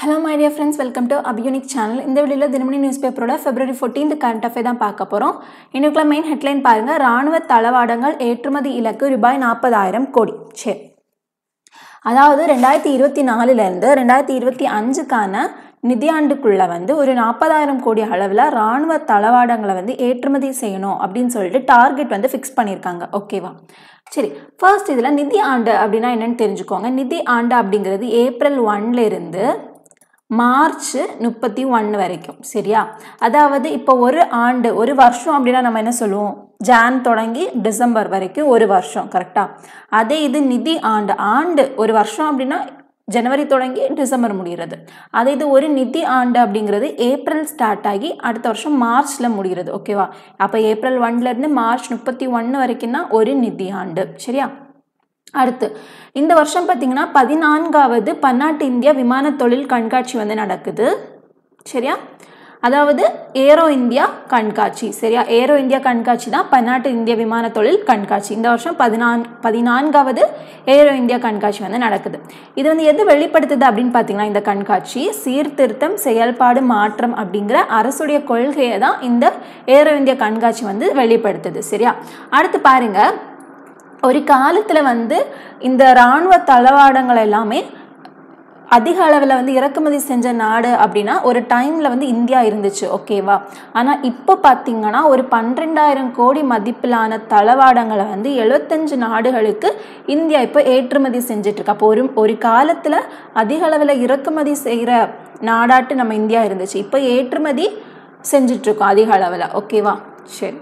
hello my dear friends welcome to அபியூனிக் channel இந்த வீடியோவில் தினமணி நியூஸ் பேப்பரோட ஃபெப்ரவரி ஃபோர்டீன்த் கரண்ட் அஃபேர் தான் பார்க்க போகிறோம் இன்னைக்குள்ள மெயின் ஹெட்லைன் பாருங்கள் ராணுவ தளவாடங்கள் ஏற்றுமதி இலக்கு ரூபாய் நாற்பதாயிரம் கோடி சரி அதாவது ரெண்டாயிரத்தி இருபத்தி நாலுலேருந்து ரெண்டாயிரத்தி இருபத்தி அஞ்சுக்கான நிதியாண்டுக்குள்ளே வந்து ஒரு நாற்பதாயிரம் கோடி அளவில் ராணுவ தளவாடங்களை வந்து ஏற்றுமதி செய்யணும் அப்படின்னு சொல்லிட்டு டார்கெட் வந்து ஃபிக்ஸ் பண்ணியிருக்காங்க ஓகேவா சரி ஃபர்ஸ்ட் இதில் நிதி ஆண்டு அப்படின்னா என்னன்னு தெரிஞ்சுக்கோங்க நிதி ஆண்டு அப்படிங்கிறது ஏப்ரல் ஒன்ல இருந்து மார்ச் முப்பத்தி ஒன்று வரைக்கும் சரியா அதாவது இப்போ ஒரு ஆண்டு ஒரு வருஷம் அப்படின்னா நம்ம என்ன சொல்லுவோம் ஜான் தொடங்கி டிசம்பர் வரைக்கும் ஒரு வருஷம் கரெக்டாக அதே இது நிதி ஆண்டு ஆண்டு ஒரு வருஷம் அப்படின்னா ஜனவரி தொடங்கி டிசம்பர் முடிகிறது அதே இது ஒரு நிதி ஆண்டு அப்படிங்கிறது ஏப்ரல் ஸ்டார்ட் ஆகி அடுத்த வருஷம் மார்ச்சில் முடிகிறது ஓகேவா அப்போ ஏப்ரல் ஒன்லேருந்து மார்ச் முப்பத்தி ஒன்று வரைக்கும் தான் ஒரு நிதி ஆண்டு சரியா அடுத்து இந்த வருஷம் பார்த்தீங்கன்னா பதினான்காவது பன்னாட்டு இந்தியா விமான தொழில் கண்காட்சி வந்து நடக்குது சரியா அதாவது ஏரோ இந்தியா கண்காட்சி சரியா ஏரோ இந்தியா கண்காட்சி தான் பன்னாட்டு இந்திய விமான தொழில் கண்காட்சி இந்த வருஷம் பதினான் பதினான்காவது ஏரோ இந்தியா கண்காட்சி வந்து நடக்குது இது வந்து எது வெளிப்படுத்துது அப்படின்னு பார்த்தீங்கன்னா இந்த கண்காட்சி சீர்திருத்தம் செயல்பாடு மாற்றம் அப்படிங்கிற அரசுடைய கொள்கையை தான் இந்த ஏரோ இந்தியா கண்காட்சி வந்து வெளிப்படுத்துது சரியா அடுத்து பாருங்க ஒரு காலத்தில் வந்து இந்த இராணுவ தளவாடங்கள் எல்லாமே அதிக அளவில் வந்து இறக்குமதி செஞ்ச நாடு அப்படின்னா ஒரு டைமில் வந்து இந்தியா இருந்துச்சு ஓகேவா ஆனால் இப்போ பார்த்தீங்கன்னா ஒரு பன்னிரெண்டாயிரம் கோடி மதிப்பிலான தளவாடங்களை வந்து எழுபத்தஞ்சு நாடுகளுக்கு இந்தியா இப்போ ஏற்றுமதி செஞ்சிட்ருக்கு அப்போ ஒரு ஒரு காலத்தில் அதிக அளவில் இறக்குமதி செய்கிற நாடாட்டு நம்ம இந்தியா இருந்துச்சு இப்போ ஏற்றுமதி செஞ்சிட்ருக்கோம் அதிக அளவில் ஓகேவா சரி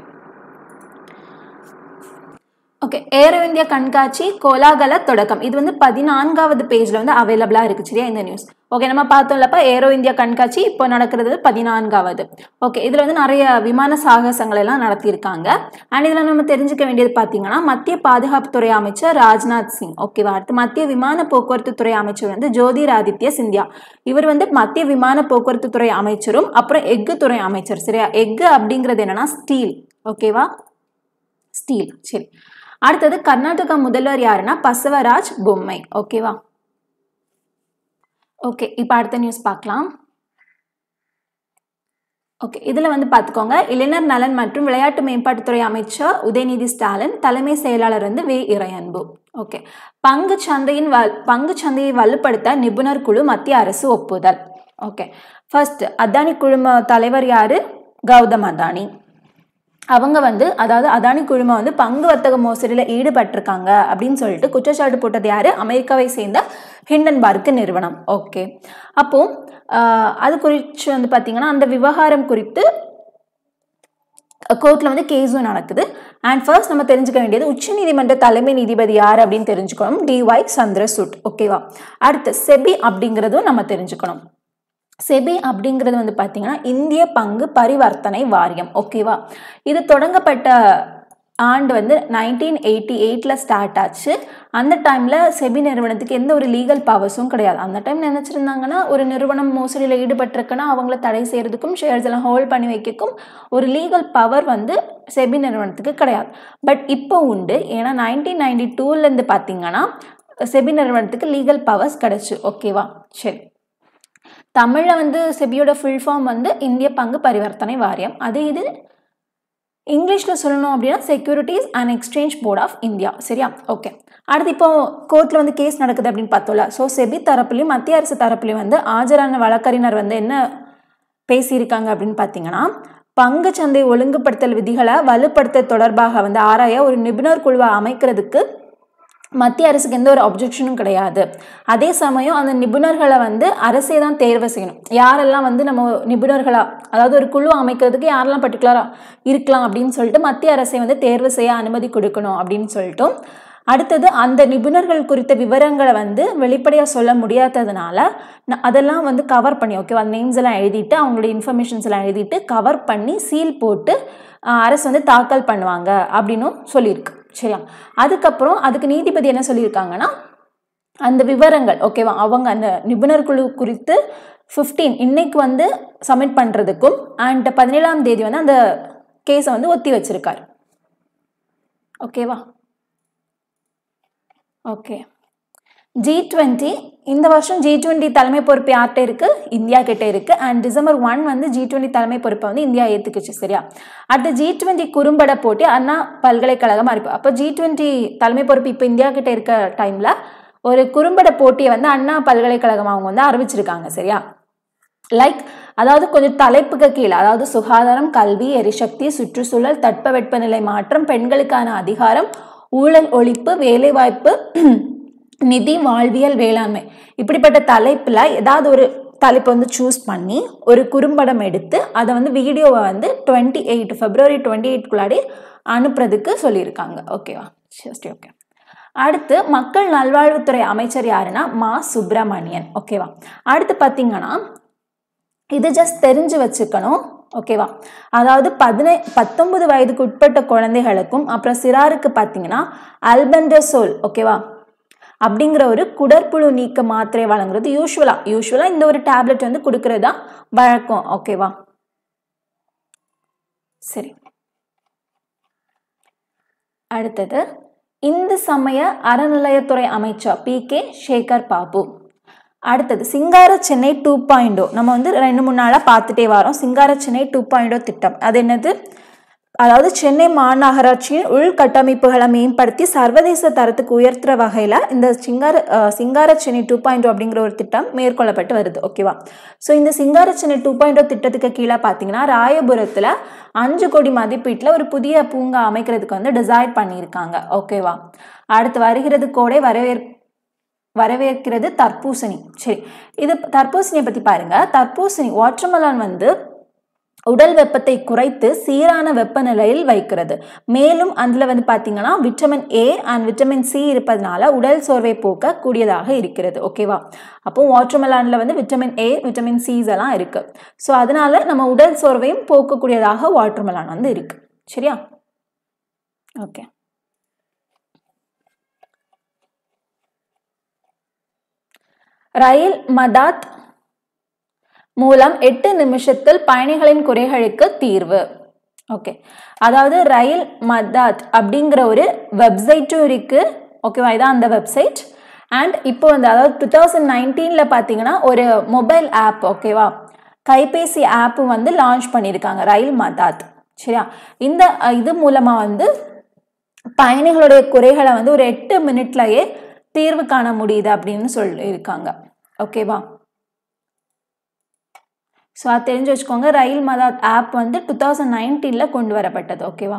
ஓகே ஏரோ இந்தியா கண்காட்சி கோலாகல தொடக்கம் இது வந்து பதினான்காவது பேஜில் வந்து அவைலபிளாக இருக்குது சரியா இந்த நியூஸ் ஓகே நம்ம பார்த்தோம்லப்ப ஏரோ இந்தியா கண்காட்சி இப்போ நடக்கிறது பதினான்காவது ஓகே இதில் வந்து நிறைய விமான சாகசங்கள் எல்லாம் நடத்தியிருக்காங்க அண்ட் இதில் நம்ம தெரிஞ்சுக்க வேண்டியது பார்த்தீங்கன்னா மத்திய பாதுகாப்புத்துறை அமைச்சர் ராஜ்நாத் சிங் ஓகேவா அடுத்து மத்திய விமான போக்குவரத்து துறை அமைச்சர் வந்து ஜோதிர் ஆதித்ய சிந்தியா இவர் வந்து மத்திய விமான போக்குவரத்து துறை அமைச்சரும் அப்புறம் எஃகு துறை அமைச்சர் சரியா எஃகு அப்படிங்கிறது என்னன்னா ஸ்டீல் ஓகேவா ஸ்டீல் சரி அடுத்தது கர்நாடகா முதல்வர் யாருன்னா பசவராஜ் பொம்மை ஓகேவா ஓகே இப்போ அடுத்த நியூஸ் பார்க்கலாம் ஓகே இதில் வந்து பார்த்துக்கோங்க இளைஞர் நலன் மற்றும் விளையாட்டு மேம்பாட்டுத்துறை அமைச்சர் உதயநிதி ஸ்டாலின் தலைமை செயலாளர் வந்து வே இறையன்பு ஓகே பங்கு சந்தையின் வல் பங்கு சந்தையை வலுப்படுத்த நிபுணர் குழு மத்திய அரசு ஒப்புதல் ஓகே ஃபர்ஸ்ட் அதானி குழும தலைவர் யாரு கௌதம் அதானி அவங்க வந்து அதாவது அதானி குழுமம் வந்து பங்கு வர்த்தக மோசடியில் ஈடுபட்டிருக்காங்க அப்படின்னு சொல்லிட்டு குற்றச்சாட்டு போட்டது யார் அமெரிக்காவை சேர்ந்த ஹிண்டன்பர்க் நிறுவனம் ஓகே அப்போ அது குறித்து வந்து பார்த்தீங்கன்னா அந்த விவகாரம் குறித்து கோர்ட்டில் வந்து கேஸும் நடக்குது அண்ட் ஃபர்ஸ்ட் நம்ம தெரிஞ்சுக்க வேண்டியது உச்சநீதிமன்ற தலைமை நீதிபதி யார் அப்படின்னு தெரிஞ்சுக்கணும் டிஒய் சந்திரசூட் ஓகேவா அடுத்து செபி அப்படிங்கிறதும் நம்ம தெரிஞ்சுக்கணும் செபி அப்படிங்கிறது வந்து பார்த்தீங்கன்னா இந்திய பங்கு பரிவர்த்தனை வாரியம் ஓகேவா இது தொடங்கப்பட்ட ஆண்டு வந்து நைன்டீன் எயிட்டி எயிட்டில் ஸ்டார்ட் ஆச்சு அந்த டைமில் செபி நிறுவனத்துக்கு எந்த ஒரு லீகல் பவர்ஸும் கிடையாது அந்த டைம் நினச்சிருந்தாங்கன்னா ஒரு நிறுவனம் மோசடியில் ஈடுபட்டிருக்குன்னா அவங்கள தடை செய்கிறதுக்கும் ஷேர்ஸ் எல்லாம் ஹோல்ட் பண்ணி வைக்கக்கும் ஒரு லீகல் பவர் வந்து செபி நிறுவனத்துக்கு கிடையாது பட் இப்போ உண்டு ஏன்னா நைன்டீன் நைன்டி டூலேருந்து பார்த்தீங்கன்னா செபி நிறுவனத்துக்கு லீகல் பவர்ஸ் கிடச்சி ஓகேவா சரி தமிழில் வந்து செபியோட ஃபுல் ஃபார்ம் வந்து இந்திய பங்கு பரிவர்த்தனை வாரியம் அது இது இங்கிலீஷில் சொல்லணும் அப்படின்னா securities and exchange board of India சரியா ஓகே அடுத்து இப்போ கோர்ட்டில் வந்து கேஸ் நடக்குது அப்படின்னு பார்த்தோம்ல ஸோ செபி தரப்புலையும் மத்திய அரசு தரப்புலையும் வந்து ஆஜரான வழக்கறிஞர் வந்து என்ன பேசியிருக்காங்க அப்படின்னு பார்த்தீங்கன்னா பங்கு சந்தை ஒழுங்குபடுத்தல் விதிகளை வலுப்படுத்த தொடர்பாக வந்து ஆராய ஒரு நிபுணர் குழுவை அமைக்கிறதுக்கு மத்திய அரசுக்கு எந்த ஒரு அப்ஜெக்ஷனும் கிடையாது அதே சமயம் அந்த நிபுணர்களை வந்து அரசே தான் தேர்வு செய்யணும் யாரெல்லாம் வந்து நம்ம நிபுணர்களாக அதாவது ஒரு குழு அமைக்கிறதுக்கு யாரெல்லாம் பர்டிகுலராக இருக்கலாம் அப்படின்னு சொல்லிட்டு மத்திய அரசை வந்து தேர்வு செய்ய அனுமதி கொடுக்கணும் அப்படின்னு சொல்லிட்டும் அடுத்தது அந்த நிபுணர்கள் குறித்த விவரங்களை வந்து வெளிப்படையாக சொல்ல முடியாததுனால அதெல்லாம் வந்து கவர் பண்ணி ஓகேவா நேம்ஸ் எல்லாம் எழுதிட்டு அவங்களுடைய இன்ஃபர்மேஷன்ஸ் எல்லாம் எழுதிட்டு கவர் பண்ணி சீல் போட்டு அரசு வந்து தாக்கல் பண்ணுவாங்க அப்படின்னும் சொல்லியிருக்கு சரியா அதுக்கப்புறம் அதுக்கு நீதிபதி என்ன சொல்லியிருக்காங்கன்னா அந்த விவரங்கள் ஓகேவா அவங்க அந்த நிபுணர் குழு குறித்து ஃபிஃப்டீன் இன்னைக்கு வந்து சப்மிட் பண்ணுறதுக்கும் அண்ட் பதினேழாம் தேதி வந்து அந்த கேஸை வந்து ஒத்தி வச்சிருக்காரு ஓகேவா ஓகே ஜி டுவெண்ட்டி இந்த வருஷம் ஜி டுவெண்ட்டி தலைமை பொறுப்பு யார்கிட்ட இருக்குது இந்தியா கிட்ட இருக்குது அண்ட் டிசம்பர் ஒன் வந்து ஜி டுவெண்ட்டி தலைமை பொறுப்பை வந்து இந்தியா ஏற்றுக்குச்சு சரியா அடுத்து ஜி டுவெண்ட்டி குறும்பட போட்டி அண்ணா பல்கலைக்கழகம் அறிவிப்பு அப்போ ஜி டுவெண்ட்டி தலைமை பொறுப்பு இப்போ இந்தியா கிட்ட இருக்க டைமில் ஒரு குறும்பட போட்டியை வந்து அண்ணா பல்கலைக்கழகம் அவங்க வந்து அறிவிச்சிருக்காங்க சரியா லைக் அதாவது கொஞ்சம் தலைப்புக்கு கீழே அதாவது சுகாதாரம் கல்வி எரிசக்தி சுற்றுச்சூழல் தட்பவெப்பநிலை மாற்றம் பெண்களுக்கான அதிகாரம் ஊழல் ஒழிப்பு வேலைவாய்ப்பு நிதி வாழ்வியல் வேளாண்மை இப்படிப்பட்ட தலைப்பில் ஏதாவது ஒரு தலைப்பை வந்து சூஸ் பண்ணி ஒரு குறும்படம் எடுத்து அதை வந்து வீடியோவை வந்து டுவெண்ட்டி எயிட் ஃபெப்ரவரி டுவெண்ட்டி எயிட்குள்ளாடி அனுப்புறதுக்கு சொல்லியிருக்காங்க ஓகேவா சரி ஓகே அடுத்து மக்கள் நல்வாழ்வுத்துறை அமைச்சர் யாருன்னா மா சுப்பிரமணியன் ஓகேவா அடுத்து பார்த்தீங்கன்னா இது ஜஸ்ட் தெரிஞ்சு வச்சுக்கணும் ஓகேவா அதாவது பதினை பத்தொன்பது வயதுக்கு உட்பட்ட குழந்தைகளுக்கும் அப்புறம் சிறாருக்கு பார்த்தீங்கன்னா அல்பெண்டசோல் ஓகேவா அப்படிங்கிற ஒரு குடற்புழு நீக்க மாத்திரை வழங்குறது யூஸ்வலாக யூஸ்வலாக இந்த ஒரு டேப்லெட் வந்து கொடுக்கறது தான் வழக்கம் ஓகேவா சரி அடுத்தது இந்து சமய அறநிலையத்துறை அமைச்சர் பி கே சேகர் பாபு அடுத்தது சிங்கார சென்னை டூ பாயிண்டோ நம்ம வந்து ரெண்டு மூணு நாளாக பார்த்துட்டே வரோம் சிங்கார சென்னை டூ பாயிண்டோ திட்டம் அது என்னது அதாவது சென்னை மாநகராட்சியின் உள்கட்டமைப்புகளை மேம்படுத்தி சர்வதேச தரத்துக்கு உயர்த்துற வகையில் இந்த சிங்கார சிங்கார சென்னை டூ பாயிண்ட் அப்படிங்கிற ஒரு திட்டம் மேற்கொள்ளப்பட்டு வருது ஓகேவா ஸோ இந்த சிங்கார சென்னை டூ பாயிண்ட் திட்டத்துக்கு கீழே பார்த்தீங்கன்னா ராயபுரத்தில் அஞ்சு கோடி மதிப்பீட்டில் ஒரு புதிய பூங்கா அமைக்கிறதுக்கு வந்து டிசைட் பண்ணியிருக்காங்க ஓகேவா அடுத்து வருகிறது கோடை வரவேற் வரவேற்கிறது தர்பூசணி சரி இது தர்பூசணியை பற்றி பாருங்க தர்பூசணி வாட்டர்மெலான் வந்து உடல் வெப்பத்தை குறைத்து சீரான வெப்பநிலையில் வைக்கிறது மேலும் அதில் வந்து பார்த்தீங்கன்னா vitamin A and vitamin C இருப்பதனால உடல் சோர்வை போக்க கூடியதாக இருக்கிறது ஓகேவா அப்போ வாட்டர்மெலானில் வந்து விட்டமின் ஏ விட்டமின் சிஸ் எல்லாம் இருக்குது ஸோ அதனால நம்ம உடல் சோர்வையும் போக்கக்கூடியதாக வாட்டர்மெலான் வந்து இருக்கு சரியா ஓகே ரயில் மதாத் மூலம் எட்டு நிமிஷத்தில் பயணிகளின் குறைகளுக்கு தீர்வு ஓகே அதாவது ரயில் மதாத் அப்படிங்கிற ஒரு வெப்சைட்டும் இருக்கு ஓகேவா இதான் அந்த வெப்சைட் அண்ட் இப்போ வந்து அதாவது டூ தௌசண்ட் நைன்டீனில் பார்த்தீங்கன்னா ஒரு மொபைல் ஆப் ஓகேவா கைபேசி ஆப்பும் வந்து லான்ச் பண்ணியிருக்காங்க ரயில் மதாத் சரியா இந்த இது மூலமாக வந்து பயணிகளுடைய குறைகளை வந்து ஒரு எட்டு மினிட்லயே தீர்வு காண முடியுது அப்படின்னு சொல்லியிருக்காங்க ஓகேவா ஸோ அது தெரிஞ்சு வச்சுக்கோங்க ரயில் மதாத் ஆப் வந்து டூ தௌசண்ட் நைன்டீனில் கொண்டு வரப்பட்டது ஓகேவா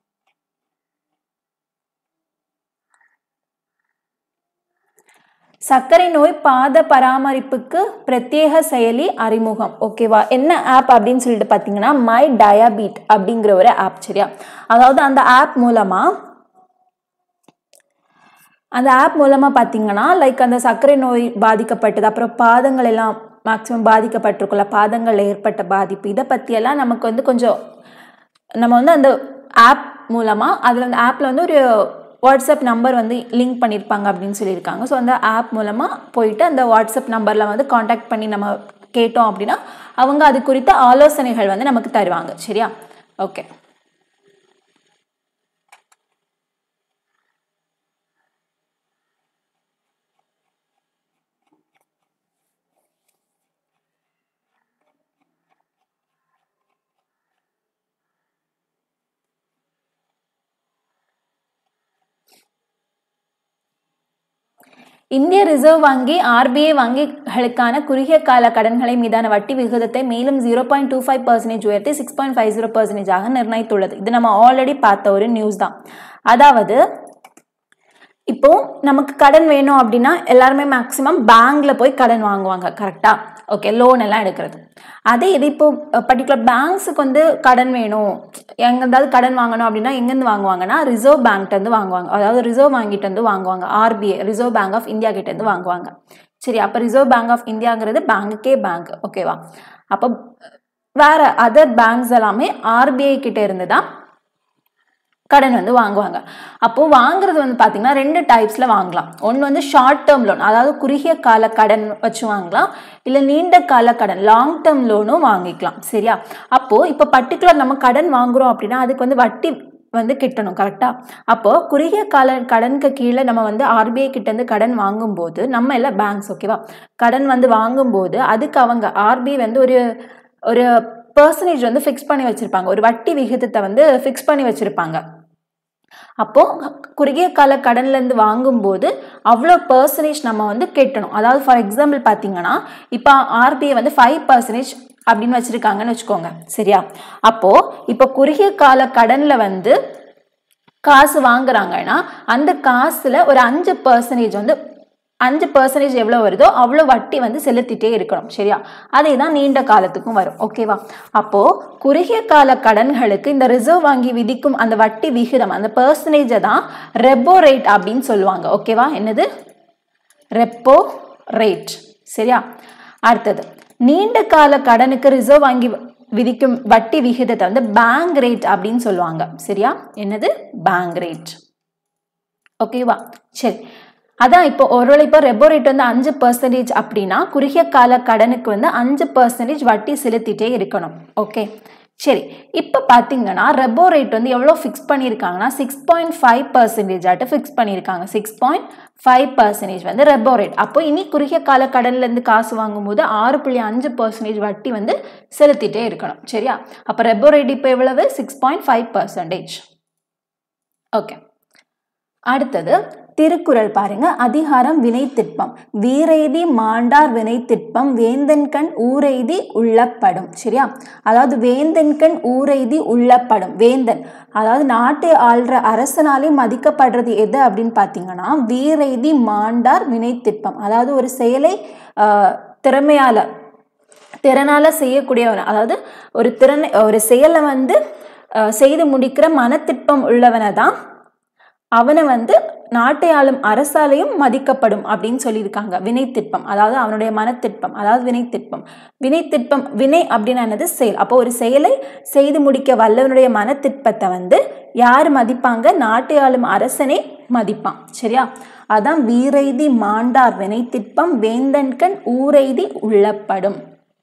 சர்க்கரை நோய் பாத பராமரிப்புக்கு பிரத்யேக செயலி அறிமுகம் ஓகேவா என்ன ஆப் அப்படின்னு சொல்லிட்டு பார்த்தீங்கன்னா மை டயாபீட் அப்படிங்கிற ஒரு ஆப் சரியா அதாவது அந்த ஆப் மூலமாக அந்த ஆப் மூலமாக பார்த்தீங்கன்னா லைக் அந்த சர்க்கரை நோய் பாதிக்கப்பட்டது அப்புறம் பாதங்கள் எல்லாம் மேக்ஸிமம் பாதிக்கப்பட்டிருக்குள்ள பாதங்களில் ஏற்பட்ட பாதிப்பு இதை பற்றியெல்லாம் நமக்கு வந்து கொஞ்சம் நம்ம வந்து அந்த ஆப் மூலமாக அதில் அந்த ஆப்பில் வந்து ஒரு வாட்ஸ்அப் நம்பர் வந்து லிங்க் பண்ணியிருப்பாங்க அப்படின்னு சொல்லியிருக்காங்க ஸோ அந்த ஆப் மூலமாக போயிட்டு அந்த வாட்ஸ்அப் நம்பரில் வந்து காண்டாக்ட் பண்ணி நம்ம கேட்டோம் அப்படின்னா அவங்க அது குறித்த ஆலோசனைகள் வந்து நமக்கு தருவாங்க சரியா ஓகே இந்திய ரிசர்வ் வங்கி ஆர்பிஐ வங்கிகளுக்கான குறுகிய கால கடன்களை மீதான வட்டி விகிதத்தை மேலும் zero point two five percentage உயர்த்தி சிக்ஸ் பாயிண்ட் ஃபைவ் ஜீரோ பர்சன்டேஜாக நிர்ணயித்துள்ளது இது நம்ம ஆல்ரெடி பார்த்த ஒரு நியூஸ் தான் அதாவது இப்போ நமக்கு கடன் வேணும் அப்படின்னா எல்லாருமே மேக்ஸிமம் பேங்க்ல போய் கடன் வாங்குவாங்க கரெக்டா ஓகே லோன் எல்லாம் எடுக்கிறது அதே இது இப்போ பர்டிகுலர் பேங்க்ஸுக்கு வந்து கடன் வேணும் எங்கேருந்தாவது கடன் வாங்கணும் அப்படின்னா எங்கேருந்து வாங்குவாங்கன்னா ரிசர்வ் பேங்க்டேருந்து வாங்குவாங்க அதாவது ரிசர்வ் வாங்கிட்டு வந்து வாங்குவாங்க RBI reserve bank of India கிட்டேருந்து வாங்குவாங்க சரி அப்போ ரிசர்வ் பேங்க் ஆஃப் இந்தியாங்கிறது பேங்க்குக்கே பேங்க் ஓகேவா அப்போ வேற அதர் பேங்க்ஸ் எல்லாமே ஆர்பிஐ கிட்ட இருந்து தான் கடன் வந்து வாங்குவாங்க அப்போ வாங்குறது வந்து பார்த்தீங்கன்னா ரெண்டு டைப்ஸில் வாங்கலாம் ஒன்று வந்து ஷார்ட் டேர்ம் லோன் அதாவது குறுகிய கால கடன் வச்சு வாங்கலாம் இல்லை நீண்ட கால கடன் லாங் டேர்ம் லோனும் வாங்கிக்கலாம் சரியா அப்போ இப்போ பர்டிகுலர் நம்ம கடன் வாங்குறோம் அப்படின்னா அதுக்கு வந்து வட்டி வந்து கிட்டணும் கரெக்டாக அப்போது குறுகிய கால கடனுக்கு கீழே நம்ம வந்து ஆர்பிஐ கிட்டேருந்து கடன் வாங்கும்போது நம்ம எல்லாம் பேங்க்ஸ் ஓகேவா கடன் வந்து வாங்கும்போது அதுக்கு அவங்க ஆர்பிஐ வந்து ஒரு ஒரு பர்சன்டேஜ் வந்து ஃபிக்ஸ் பண்ணி வச்சுருப்பாங்க ஒரு வட்டி விகிதத்தை வந்து ஃபிக்ஸ் பண்ணி வச்சுருப்பாங்க அப்போது குறுகிய கால கடன்லேருந்து வாங்கும்போது அவ்வளோ பர்சன்டேஜ் நம்ம வந்து கட்டணும் அதாவது ஃபார் எக்ஸாம்பிள் பார்த்தீங்கன்னா இப்போ ஆர்பிஐ வந்து ஃபைவ் பர்சன்டேஜ் அப்படின்னு வச்சுருக்காங்கன்னு வச்சுக்கோங்க சரியா அப்போது இப்போ குறுகிய கால கடனில் வந்து காசு வாங்குறாங்கன்னா அந்த காசில் ஒரு அஞ்சு பர்சன்டேஜ் வந்து அஞ்சு பர்சன்டேஜ் எவ்வளோ வருதோ அவ்வளோ வட்டி வந்து செலுத்திட்டே இருக்கணும் சரியா அதே தான் நீண்ட காலத்துக்கும் வரும் ஓகேவா அப்போது குறுகிய கால கடன்களுக்கு இந்த ரிசர்வ் வாங்கி விதிக்கும் அந்த வட்டி விகிதம் அந்த பர்சன்டேஜை தான் ரெப்போ ரேட் அப்படின்னு சொல்லுவாங்க ஓகேவா என்னது ரெப்போ ரேட் சரியா அடுத்தது நீண்ட கால கடனுக்கு ரிசர்வ் வாங்கி விதிக்கும் வட்டி விகிதத்தை வந்து பேங்க் ரேட் அப்படின்னு சொல்லுவாங்க சரியா என்னது பேங்க் ரேட் ஓகேவா சரி அதான் இப்போ ஒருவேளை இப்போ ரெப்போ ரேட் வந்து அஞ்சு பர்சன்டேஜ் அப்படின்னா குறுகிய கால கடனுக்கு வந்து அஞ்சு பர்சன்டேஜ் வட்டி செலுத்திட்டே இருக்கணும் ஓகே சரி இப்போ பார்த்தீங்கன்னா ரெப்போ ரேட் வந்து எவ்வளோ ஃபிக்ஸ் பண்ணியிருக்காங்கன்னா six point five percentage at fix பண்ணியிருக்காங்க சிக்ஸ் பாயிண்ட் ஃபைவ் பர்சன்டேஜ் வந்து ரெப்போ ரேட் அப்போ இனி குறுகிய கால கடன்லேருந்து காசு வாங்கும்போது ஆறு புள்ளி அஞ்சு பர்சன்டேஜ் வட்டி வந்து செலுத்திட்டே இருக்கணும் சரியா அப்போ ரெப்போ ரேட் இப்போ எவ்வளவு six point five percentage okay அடுத்தது திருக்குறள் பாருங்க அதிகாரம் வினைத்திட்பம் வீரெய்தி மாண்டார் வினைத்திட்பம் வேந்தன்கண் ஊரெய்தி உள்ளப்படும் சரியா அதாவது வேந்தன்கண் ஊரெய்தி உள்ளப்படும் வேந்தன் அதாவது நாட்டை ஆள்ற அரசனாலே மதிக்கப்படுறது எது அப்படின்னு பார்த்தீங்கன்னா வீரெய்தி மாண்டார் வினைத்திட்பம் அதாவது ஒரு செயலை திறமையால திறனால செய்யக்கூடியவன் அதாவது ஒரு திறனை ஒரு செயலை வந்து செய்து முடிக்கிற மனத்திட்பம் உள்ளவனை தான் அவனை வந்து நாட்டை ஆளும் அரசாலையும் மதிக்கப்படும் அப்படின்னு சொல்லியிருக்காங்க வினைத்திட்பம் அதாவது அவனுடைய மனத்திட்பம் அதாவது வினைத்திட்பம் வினைத்திட்பம் வினை அப்படின்னு என்னது செயல் அப்போ ஒரு செயலை செய்து முடிக்க வல்லவனுடைய மனத்திட்பத்தை வந்து யார் மதிப்பாங்க நாட்டை ஆளும் அரசனே மதிப்பான் சரியா அதான் வீரெய்தி மாண்டார் வினைத்திட்பம் வேந்தன்கண் ஊரெய்தி உள்ளப்படும்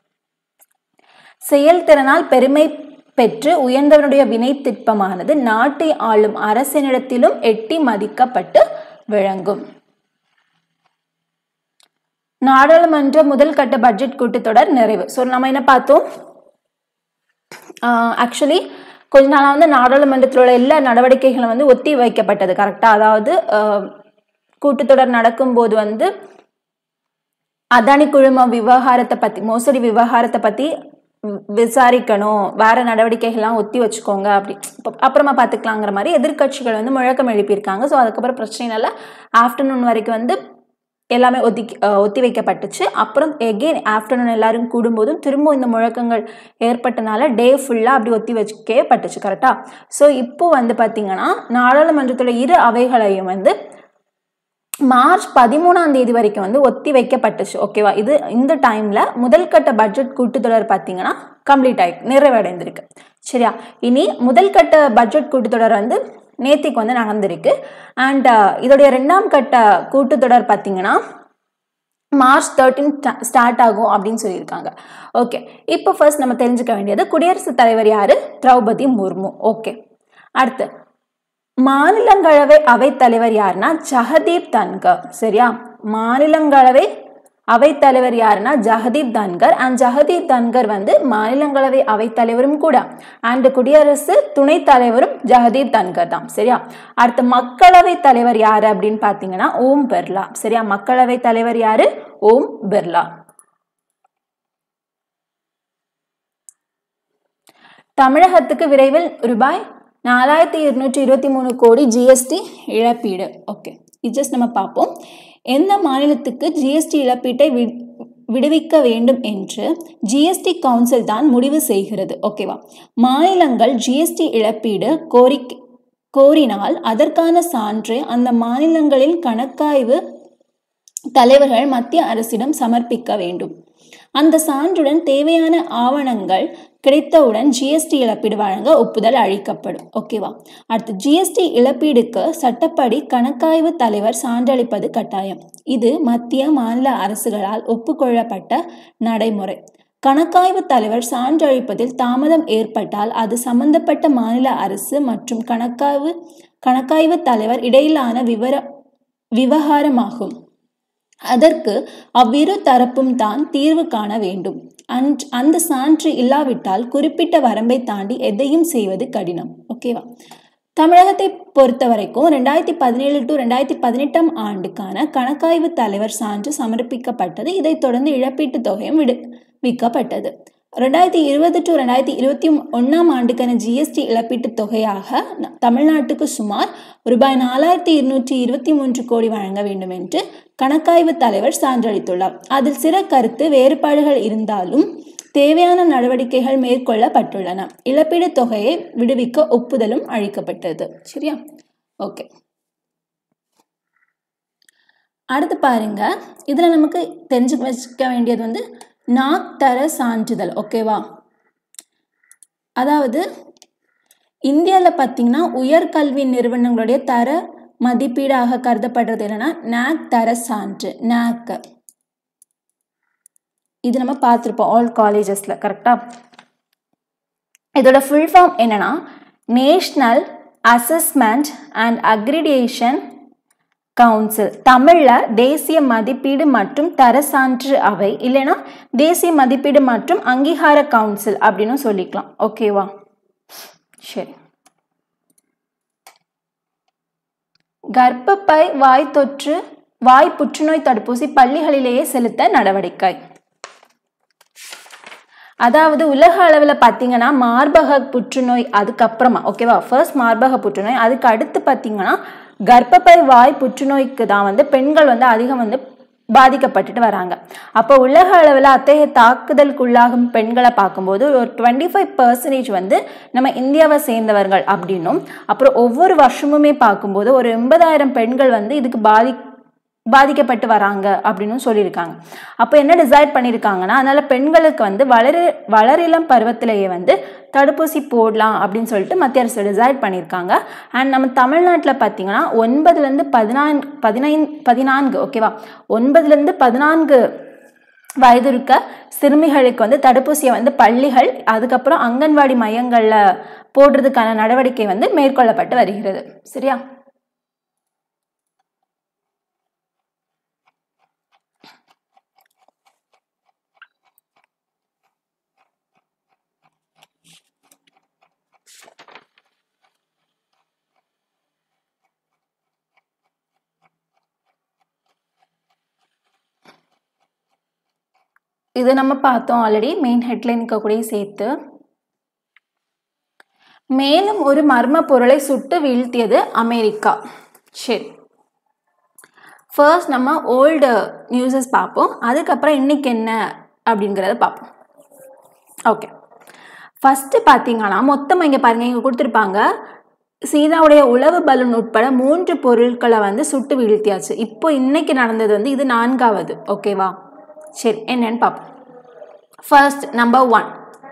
செயல்திறனால் பெருமை பெற்று உயர்ந்தவனுடைய வினை திட்பமானது நாட்டை ஆளும் அரசனிடத்திலும் எட்டி மதிக்கப்பட்டு விளங்கும் நாடாளுமன்ற முதல் கட்ட பட்ஜெட் கூட்டத்தொடர் நிறைவு ஸோ நம்ம என்ன பார்த்தோம் ஆக்சுவலி கொஞ்ச நாளாக வந்து நாடாளுமன்றத்தில் உள்ள எல்லா நடவடிக்கைகளும் வந்து ஒத்தி வைக்கப்பட்டது கரெக்டாக அதாவது கூட்டத்தொடர் நடக்கும்போது வந்து அதானி குழும விவகாரத்தை பற்றி மோசடி விவகாரத்தை பற்றி விசாரிக்கணும் வேற நடவடிக்கைகள்லாம் ஒத்தி வச்சுக்கோங்க அப்படி அப்புறமா பார்த்துக்கலாங்கிற மாதிரி எதிர்கட்சிகள் வந்து முழக்கம் எழுப்பியிருக்காங்க ஸோ அதுக்கப்புறம் பிரச்சனைனால ஆஃப்டர்நூன் வரைக்கும் வந்து எல்லாமே ஒத்தி ஒத்தி வைக்கப்பட்டுச்சு அப்புறம் எகெயின் ஆஃப்டர்நூன் எல்லாரும் கூடும்போதும் திரும்ப இந்த முழக்கங்கள் ஏற்பட்டனால டே ஃபுல்லாக அப்படி ஒத்தி வச்சுக்கே பட்டுச்சு கரெக்டாக ஸோ இப்போ வந்து பார்த்திங்கன்னா நாடாளுமன்றத்தோட இரு அவைகளையும் வந்து மார்ச் பதிமூணாம் தேதி வரைக்கும் வந்து ஒத்தி வைக்கப்பட்டுச்சு ஓகேவா இது இந்த டைம்ல முதல் கட்ட பட்ஜெட் கூட்டத்தொடர் பார்த்தீங்கன்னா கம்ப்ளீட் ஆகி நிறைவடைந்திருக்கு சரியா இனி முதல் கட்ட பட்ஜெட் கூட்டத்தொடர் வந்து நேத்திக்கு வந்து நடந்திருக்கு அண்ட் இதோடைய ரெண்டாம் கட்ட கூட்டத்தொடர் பார்த்தீங்கன்னா மார்ச் தேர்ட்டீன் ஸ்டார்ட் ஆகும் அப்படின்னு சொல்லியிருக்காங்க ஓகே இப்போ ஃபர்ஸ்ட் நம்ம தெரிஞ்சுக்க வேண்டியது குடியரசுத் தலைவர் யாரு திரௌபதி முர்மு ஓகே அடுத்து மாநிலங்களவை அவைத்தலைவர் யாருன்னா ஜெகதீப் தன்கர் சரியா மாநிலங்களவை அவைத்தலைவர் யாருன்னா ஜெகதீப் தன்கர் அண்ட் ஜெகதீப் தன்கர் வந்து மாநிலங்களவை அவைத்தலைவரும் கூட அண்ட் குடியரசு துணைத் தலைவரும் ஜெகதீப் தன்கர் தான் சரியா அடுத்து மக்களவை தலைவர் யாரு அப்படின்னு பார்த்தீங்கன்னா ஓம் பிர்லா சரியா மக்களவை தலைவர் யாரு ஓம் பிர்லா தமிழகத்துக்கு விரைவில் ரூபாய் நாலாயிரத்தி இருநூற்றி இருபத்தி மூணு கோடி ஜிஎஸ்டி இழப்பீடு ஓகே இது ஜஸ்ட் நம்ம பார்ப்போம் எந்த மாநிலத்துக்கு ஜிஎஸ்டி இழப்பீட்டை வி விடுவிக்க வேண்டும் என்று ஜிஎஸ்டி கவுன்சில் தான் முடிவு செய்கிறது ஓகேவா மாநிலங்கள் ஜிஎஸ்டி இழப்பீடு கோரிக்கை கோரினால் அதற்கான சான்று அந்த மாநிலங்களின் கணக்காய்வு தலைவர்கள் மத்திய அரசிடம் சமர்ப்பிக்க வேண்டும் அந்த சான்றுடன் தேவையான ஆவணங்கள் கிடைத்தவுடன் ஜிஎஸ்டி இழப்பீடு வழங்க ஒப்புதல் அளிக்கப்படும் ஓகேவா அடுத்து ஜிஎஸ்டி இழப்பீடுக்கு சட்டப்படி கணக்காய்வு தலைவர் சான்றளிப்பது கட்டாயம் இது மத்திய மாநில அரசுகளால் ஒப்புக்கொள்ளப்பட்ட நடைமுறை கணக்காய்வு தலைவர் சான்றளிப்பதில் தாமதம் ஏற்பட்டால் அது சம்பந்தப்பட்ட மாநில அரசு மற்றும் கணக்காய்வு கணக்காய்வு தலைவர் இடையிலான விவர விவகாரமாகும் அதற்கு அவ்விரு தரப்பும் தான் தீர்வு காண வேண்டும் அன்- அந்த சான்று இல்லாவிட்டால் குறிப்பிட்ட வரம்பை தாண்டி எதையும் செய்வது கடினம் ஓகேவா தமிழகத்தை பொறுத்த வரைக்கும் ரெண்டாயிரத்தி பதினேழு டு ரெண்டாயிரத்தி பதினெட்டாம் ஆண்டுக்கான கணக்காய்வு தலைவர் சான்று சமர்ப்பிக்கப்பட்டது இதைத் தொடர்ந்து இழப்பீட்டுத் தொகையும் விடுவிக்கப்பட்டது ரெண்டாயிரத்தி இருபது டு ரெண்டாயிரத்தி இருபத்தி ஒன்றாம் ஆண்டுக்கான ஜிஎஸ்டி இழப்பீட்டுத் தொகையாக ந- தமிழ்நாட்டுக்கு சுமார் ரூபாய் நாலாயிரத்தி இருநூற்றி இருபத்தி மூன்று கோடி வழங்க வேண்டும் என்று கணக்காய்வு தலைவர் சான்றளித்துள்ளார் அதில் சில கருத்து வேறுபாடுகள் இருந்தாலும் தேவையான நடவடிக்கைகள் மேற்கொள்ளப்பட்டுள்ளன இழப்பீட்டுத் தொகையை விடுவிக்க ஒப்புதலும் அளிக்கப்பட்டது சரியா ஓகே அடுத்து பாருங்க இதில் நமக்கு தெரிஞ்சு வச்சுக்க வேண்டியது வந்து நாக் தர சான்றிதழ் ஓகேவா அதாவது இந்தியாவில் பார்த்தீங்கன்னா உயர்கல்வி நிறுவனங்களுடைய தர மதிப்பீடாக கருதப்படுறது என்னன்னா நாக் தர சான்று நாக் இது நம்ம பார்த்துருப்போம் ஆல் காலேஜஸில் கரெக்டாக இதோட ஃபுல் ஃபார்ம் என்னன்னா national assessment and accreditation council தமிழில் தேசிய மதிப்பீடு மற்றும் தர சான்று அவை இல்லைன்னா தேசிய மதிப்பீடு மற்றும் அங்கீகார கவுன்சில் அப்படின்னு சொல்லிக்கலாம் ஓகேவா சரி கர்ப்பப்பை வாய் தொற்று வாய் புற்றுநோய் தடுப்பூசி பள்ளிகளிலேயே செலுத்த நடவடிக்கை அதாவது உலக அளவில் பார்த்தீங்கன்னா மார்பக புற்றுநோய் அதுக்கப்புறமா ஓகேவா ஃபர்ஸ்ட் மார்பக புற்றுநோய் அதுக்கு அடுத்து பார்த்தீங்கன்னா கர்ப்பப்பை வாய் புற்றுநோய்க்கு தான் வந்து பெண்கள் வந்து அதிகம் வந்து பாதிக்கப்பட்டுட்டு வராங்க அப்போ உலக அளவில் அத்தகைய தாக்குதலுக்குள்ளாகும் பெண்களை பார்க்கும்போது ஒரு டுவெண்ட்டி ஃபைவ் பர்சன்டேஜ் வந்து நம்ம இந்தியாவை சேர்ந்தவர்கள் அப்படின்னும் அப்புறம் ஒவ்வொரு வருஷமுமே பார்க்கும்போது ஒரு எண்பதாயிரம் பெண்கள் வந்து இதுக்கு பாதி பாதிக்கப்பட்டு வராங்க அப்படின்னு சொல்லியிருக்காங்க அப்போ என்ன டிசைட் பண்ணியிருக்காங்கன்னா அதனால பெண்களுக்கு வந்து வளர வளரிளம் பருவத்திலேயே வந்து தடுப்பூசி போடலாம் அப்படின்னு சொல்லிட்டு மத்திய அரசு டிசைட் பண்ணியிருக்காங்க அண்ட் நம்ம தமிழ்நாட்டில் பார்த்தீங்கன்னா ஒன்பதுலேருந்து பதினான்கு பதினைந்து பதினான்கு ஓகேவா ஒன்பதுலேருந்து பதினான்கு வயது இருக்க சிறுமிகளுக்கு வந்து தடுப்பூசியை வந்து பள்ளிகள் அதுக்கப்புறம் அங்கன்வாடி மையங்களில் போடுறதுக்கான நடவடிக்கை வந்து மேற்கொள்ளப்பட்டு வருகிறது சரியா இது நம்ம பார்த்தோம் ஆல்ரெடி மெயின் ஹெட்லைனுக்கு கூட சேர்த்து மேலும் ஒரு மர்ம பொருளை சுட்டு வீழ்த்தியது அமெரிக்கா சரி ஃபர்ஸ்ட் நம்ம ஓல்டு நியூஸஸ் பார்ப்போம் அதுக்கப்புறம் இன்னைக்கு என்ன அப்படிங்கிறத பார்ப்போம் ஓகே ஃபஸ்ட்டு பார்த்தீங்கன்னா மொத்தமாக இங்கே பாருங்கள் இங்கே கொடுத்துருப்பாங்க சீதாவுடைய உளவு பலூன் உட்பட மூன்று பொருட்களை வந்து சுட்டு வீழ்த்தியாச்சு இப்போ இன்னைக்கு நடந்தது வந்து இது நான்காவது ஓகேவா சரி என்னன்னு பார்ப்போம் ஃபர்ஸ்ட் நம்பர் ஒன்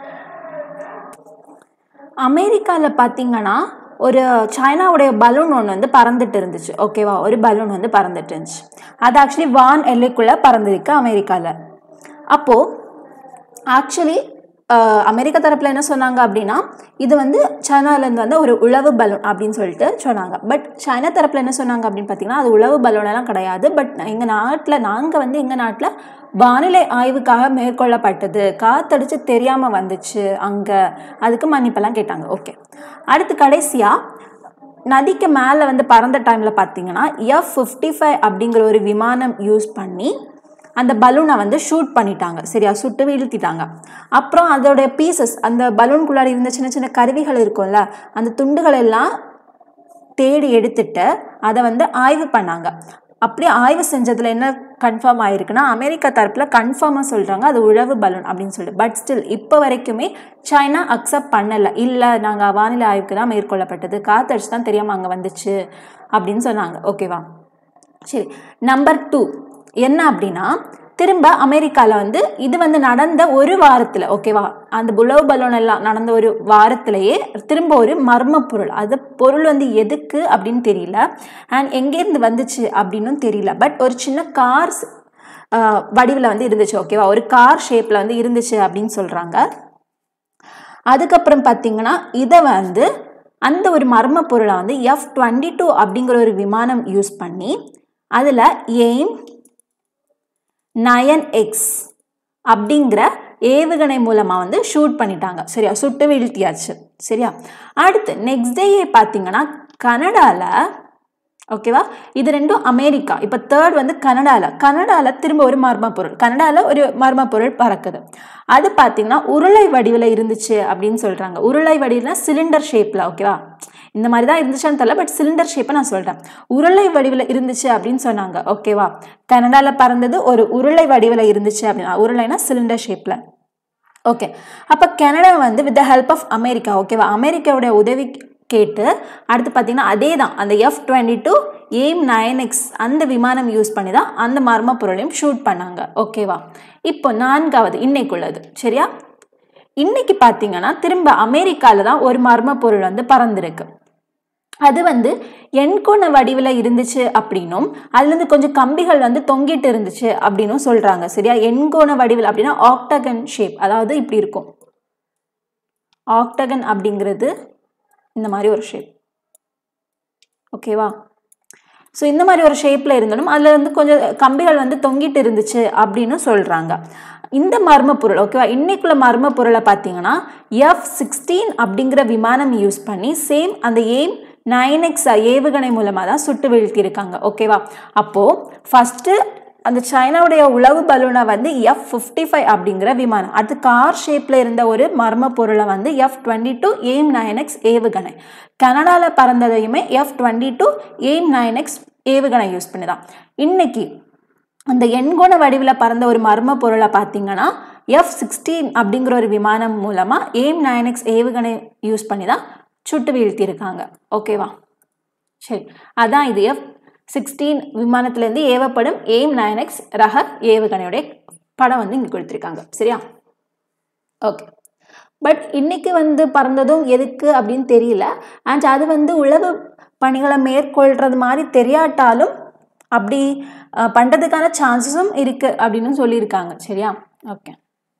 அமெரிக்காவில் பார்த்தீங்கன்னா ஒரு சைனாவுடைய பலூன் ஒன்று வந்து பறந்துட்டு இருந்துச்சு ஓகேவா ஒரு பலூன் வந்து பறந்துட்டு இருந்துச்சு அது ஆக்சுவலி வான் எல்லைக்குள்ளே பறந்துருக்கு அமெரிக்காவில் அப்போது ஆக்சுவலி அமெரிக்கா தரப்பில் என்ன சொன்னாங்க அப்படின்னா இது வந்து சைனாலேருந்து வந்து ஒரு உளவு பலூன் அப்படின்னு சொல்லிட்டு சொன்னாங்க பட் சைனா தரப்பில் என்ன சொன்னாங்க அப்படின்னு பார்த்தீங்கன்னா அது உளவு பலூனெல்லாம் கிடையாது பட் எங்கள் நாட்டில் நாங்கள் வந்து எங்கள் நாட்டில் வானிலை ஆய்வுக்காக மேற்கொள்ளப்பட்டது காத்தடிச்சு தெரியாமல் வந்துச்சு அங்கே அதுக்கு மன்னிப்பெல்லாம் கேட்டாங்க ஓகே அடுத்து கடைசியாக நதிக்கு மேலே வந்து பறந்த டைமில் பார்த்தீங்கன்னா எஃப் ஃபிஃப்டி ஃபைவ் அப்படிங்கிற ஒரு விமானம் யூஸ் பண்ணி அந்த பலூனை வந்து ஷூட் பண்ணிட்டாங்க சரியா சுட்டு வீழ்த்திட்டாங்க அப்புறம் அதோடைய பீசஸ் அந்த பலூனுக்குள்ளாடி இருந்த சின்ன சின்ன கருவிகள் இருக்கும்ல அந்த துண்டுகள் எல்லாம் தேடி எடுத்துட்டு அதை வந்து ஆய்வு பண்ணாங்க அப்படி ஆய்வு செஞ்சதில் என்ன கன்ஃபார்ம் ஆயிருக்குன்னா அமெரிக்கா தரப்பில் கன்ஃபார்மாக சொல்கிறாங்க அது உழவு பலூன் அப்படின்னு சொல்லிட்டு பட் ஸ்டில் இப்போ வரைக்குமே சைனா அக்செப்ட் பண்ணலை இல்லை நாங்கள் வானிலை ஆய்வுக்கு தான் மேற்கொள்ளப்பட்டது காத்தடிச்சு தான் தெரியாமல் அங்கே வந்துச்சு அப்படின்னு சொன்னாங்க ஓகேவா சரி நம்பர் டூ என்ன அப்படின்னா திரும்ப அமெரிக்காவில் வந்து இது வந்து நடந்த ஒரு வாரத்தில் ஓகேவா அந்த புலவு பலூன் எல்லாம் நடந்த ஒரு வாரத்திலேயே திரும்ப ஒரு மர்ம பொருள் அது பொருள் வந்து எதுக்கு அப்படின்னு தெரியல அண்ட் எங்கேருந்து வந்துச்சு அப்படின்னும் தெரியல பட் ஒரு சின்ன கார் வடிவில் வந்து இருந்துச்சு ஓகேவா ஒரு கார் ஷேப்பில் வந்து இருந்துச்சு அப்படின்னு சொல்கிறாங்க அதுக்கப்புறம் பார்த்தீங்கன்னா இதை வந்து அந்த ஒரு மர்ம பொருளை வந்து எஃப் டுவெண்ட்டி டூ அப்படிங்கிற ஒரு விமானம் யூஸ் பண்ணி அதில் எய்ம் நயன் எக்ஸ் அப்படிங்கிற ஏவுகணை மூலமாக வந்து ஷூட் பண்ணிட்டாங்க சரியா சுட்டு வீழ்த்தியாச்சு சரியா அடுத்து நெக்ஸ்ட் டேயே பார்த்தீங்கன்னா கனடாவில் ஓகேவா இது ரெண்டும் அமெரிக்கா இப்போ தேர்ட் வந்து கனடாவில் கனடாவில் திரும்ப ஒரு மர்ம பொருள் கனடாவில் ஒரு மர்ம பொருள் பறக்குது அது பார்த்தீங்கன்னா உருளை வடிவில் இருந்துச்சு அப்படின்னு சொல்கிறாங்க உருளை வடிவில்னா சிலிண்டர் ஷேப்பில் ஓகேவா இந்த மாதிரி தான் இருந்துச்சான்னு தெரியல பட் சிலிண்டர் ஷேப்பை நான் சொல்கிறேன் உருளை வடிவில் இருந்துச்சு அப்படின்னு சொன்னாங்க ஓகேவா கனடாவில் பறந்தது ஒரு உருளை வடிவில் இருந்துச்சு அப்படின்னா உருளைனா சிலிண்டர் ஷேப்பில் ஓகே அப்போ கனடா வந்து with the help of America ஓகேவா அமெரிக்காவுடைய உதவி கேட்டு அடுத்து பார்த்தீங்கன்னா அதே தான் அந்த F twenty two AIM nine X அந்த விமானம் யூஸ் பண்ணி தான் அந்த மர்ம பொருளையும் ஷூட் பண்ணாங்க ஓகேவா இப்போ நான்காவது இன்னைக்குள்ளது சரியா இன்னைக்கு பார்த்தீங்கன்னா திரும்ப அமெரிக்காவில் தான் ஒரு மர்ம பொருள் வந்து பறந்துருக்கு அது வந்து எண்கோண வடிவில் இருந்துச்சு அப்படின்னும் அதுலேருந்து கொஞ்சம் கம்பிகள் வந்து தொங்கிட்டு இருந்துச்சு அப்படின்னும் சொல்கிறாங்க சரியா எண்கோண வடிவில் அப்படின்னா ஆக்டகன் ஷேப் அதாவது இப்படி இருக்கும் ஆக்டகன் அப்படிங்கிறது இந்த மாதிரி ஒரு ஷேப் ஓகேவா ஸோ இந்த மாதிரி ஒரு ஷேப்பில் இருந்தாலும் அதில் வந்து கொஞ்சம் கம்பிகள் வந்து தொங்கிட்டு இருந்துச்சு அப்படின்னு சொல்கிறாங்க இந்த மர்ம பொருள் ஓகேவா இன்னைக்குள்ள மர்ம பொருளை பார்த்தீங்கன்னா எஃப் சிக்ஸ்டீன் அப்படிங்கிற விமானம் யூஸ் பண்ணி சேம் அந்த எய்ம் நைன் எக்ஸ் ஏவுகணை மூலமாக தான் சுட்டு வீழ்த்தியிருக்காங்க ஓகேவா அப்போது ஃபஸ்ட்டு அந்த சைனாவுடைய உளவு பலூனை வந்து எஃப் ஃபிஃப்டி ஃபைவ் அப்படிங்கிற விமானம் அது கார் ஷேப்பில் இருந்த ஒரு மர்ம பொருளை வந்து F twenty two AIM nine X ஏவுகணை கனடாவில் பறந்ததையுமே F twenty two AIM nine X ஏவுகணை யூஸ் பண்ணி தான் இன்னைக்கு அந்த எண்கோண வடிவில் பறந்த ஒரு மர்ம பொருளை பார்த்தீங்கன்னா எஃப் சிக்ஸ்டீன் அப்படிங்கிற ஒரு விமானம் மூலமாக எய்ம் நைன் எக்ஸ் ஏவுகணை யூஸ் பண்ணி தான் சுட்டு வீழ்த்தியிருக்காங்க ஓகேவா சரி அதான் இது எஃப் சிக்ஸ்டீன் விமானத்திலேருந்து ஏவப்படும் எய்ம் நைன் எக்ஸ் ரக ஏவுகணையுடைய படம் வந்து இங்கே கொடுத்துருக்காங்க சரியா ஓகே பட் இன்னைக்கு வந்து பறந்ததும் எதுக்கு அப்படின்னு தெரியல அண்ட் அது வந்து உளவு பணிகளை மேற்கொள்கிறது மாதிரி தெரியாட்டாலும் அப்படி பண்ணுறதுக்கான சான்சஸும் இருக்குது அப்படின்னு சொல்லியிருக்காங்க சரியா ஓகே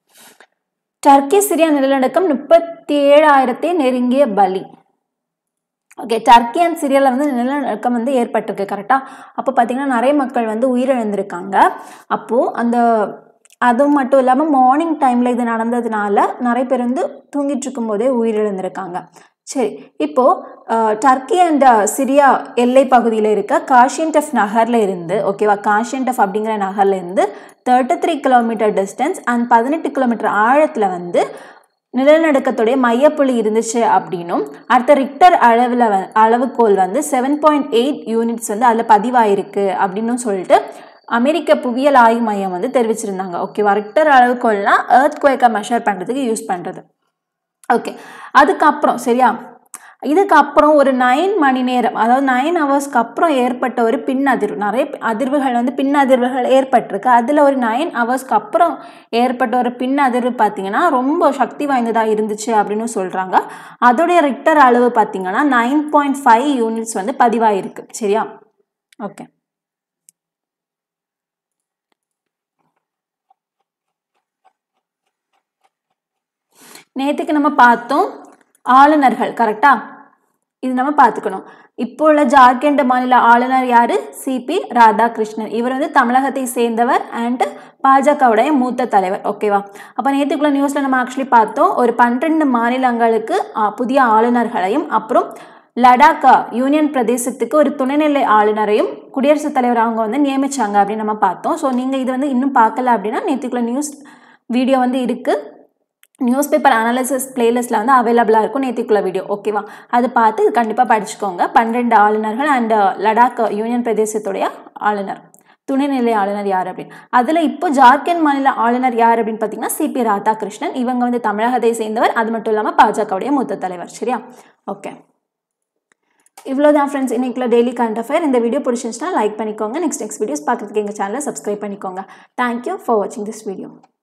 டர்க்கி சிரியா நிலநடுக்கம் முப்பத்தி ஏழாயிரத்தை நெருங்கிய பலி ஓகே டர்க்கி அண்ட் சிரியாவில் வந்து நிலநடுக்கம் வந்து ஏற்பட்டிருக்கு கரெக்டாக அப்போ பார்த்தீங்கன்னா நிறைய மக்கள் வந்து உயிரிழந்திருக்காங்க அப்போது அந்த அதுவும் மட்டும் இல்லாமல் மார்னிங் டைமில் இது நடந்ததுனால நிறைய பேர் வந்து தூங்கிட்டு இருக்கும்போதே உயிரிழந்திருக்காங்க சரி இப்போது டர்க்கி அண்ட் சிரியா எல்லை பகுதியில் இருக்க காஷியன்டஃப் நகரில் இருந்து ஓகேவா காஷியன்டஃப் அப்படிங்கிற நகரில் இருந்து thirty three kilometre distance and பதினெட்டு கிலோமீட்டர் ஆழத்தில் வந்து நிலநடுக்கத்துடைய மையப்புள்ளி இருந்துச்சு அப்படின்னும் அடுத்த ரிக்டர் அளவில் வ அளவுகோல் வந்து செவன் பாயிண்ட் எயிட் யூனிட்ஸ் வந்து அதில் பதிவாயிருக்கு அப்படின்னும் சொல்லிட்டு அமெரிக்க புவியியல் ஆய்வு மையம் வந்து தெரிவிச்சிருந்தாங்க ஓகேவா ரிக்டர் அளவுகோல்னா ஏர்த் குவைக்கை மெஷர் பண்ணுறதுக்கு யூஸ் பண்ணுறது ஓகே அதுக்கப்புறம் சரியா இதுக்கப்புறம் ஒரு நைன் மணி நேரம் அதாவது நைன் ஹவர்ஸ்க்கு அப்புறம் ஏற்பட்ட ஒரு பின் அதிர்வு நிறைய அதிர்வுகள் வந்து பின் அதிர்வுகள் ஏற்பட்டிருக்கு அதில் ஒரு நைன் ஹவர்ஸ்க்கு அப்புறம் ஏற்பட்ட ஒரு பின் அதிர்வு பார்த்தீங்கன்னா ரொம்ப சக்தி வாய்ந்ததாக இருந்துச்சு அப்படின்னு சொல்கிறாங்க அதோடைய ரிக்டர் அளவு பார்த்தீங்கன்னா நைன் பாயிண்ட் ஃபைவ் யூனிட்ஸ் வந்து பதிவாயிருக்கு சரியா ஓகே நேற்றுக்கு நம்ம பார்த்தோம் ஆளுநர்கள் கரெக்டா இது நம்ம பார்த்துக்கணும் இப்போ உள்ள ஜார்க்கண்ட் மாநில ஆளுநர் யாரு சிபி ராதாகிருஷ்ணன் இவர் வந்து தமிழகத்தை சேர்ந்தவர் அண்ட் பாஜகவுடைய மூத்த தலைவர் ஓகேவா அப்போ நேற்றுக்குள்ள நியூஸில் நம்ம ஆக்சுவலி பார்த்தோம் ஒரு பன்னிரெண்டு மாநிலங்களுக்கு புதிய ஆளுநர்களையும் அப்புறம் லடாக்கா யூனியன் பிரதேசத்துக்கு ஒரு துணைநிலை ஆளுநரையும் குடியரசுத் தலைவர் அவங்க வந்து நியமிச்சாங்க அப்படின்னு நம்ம பார்த்தோம் ஸோ நீங்கள் இது வந்து இன்னும் பார்க்கல அப்படின்னா நேற்றுக்குள்ள நியூஸ் வீடியோ வந்து இருக்குது நியூஸ் பேப்பர் அனாலிசிஸ் பிளேலிஸ்ட்டில் வந்து அவைலபிளாக இருக்கும் நேற்றுக்குள்ள வீடியோ ஓகேவா அது பார்த்து கண்டிப்பாக படிச்சுக்கோங்க பன்னிரெண்டு ஆளுநர்கள் அண்ட் லடாக் யூனியன் பிரதேசத்துடைய ஆளுநர் துணைநிலை ஆளுநர் யார் அப்படின்னு அதில் இப்போ ஜார்க்கண்ட் மாநில ஆளுநர் யார் அப்படின்னு பார்த்தீங்கன்னா சிபி ராதாகிருஷ்ணன் இவங்க வந்து தமிழகத்தை சேர்ந்தவர் அது மட்டும் இல்லாமல் பாஜகவுடைய மூத்த தலைவர் சரியா ஓகே இவ்வளோதான் ஃப்ரெண்ட்ஸ் இன்னைக்குள்ள டெய்லி கரண்ட் அஃபேர் இந்த வீடியோ பிடிச்சிருந்துச்சுன்னா லைக் பண்ணிக்கோங்க நெக்ஸ்ட் நெக்ஸ்ட் வீடியோஸ் பார்க்குறதுக்கு எங்கள் சேனலை சப்ஸ்கிரைப் பண்ணிக்கோங்க தேங்க்யூ ஃபார் வாட்சிங் திஸ் வீடியோ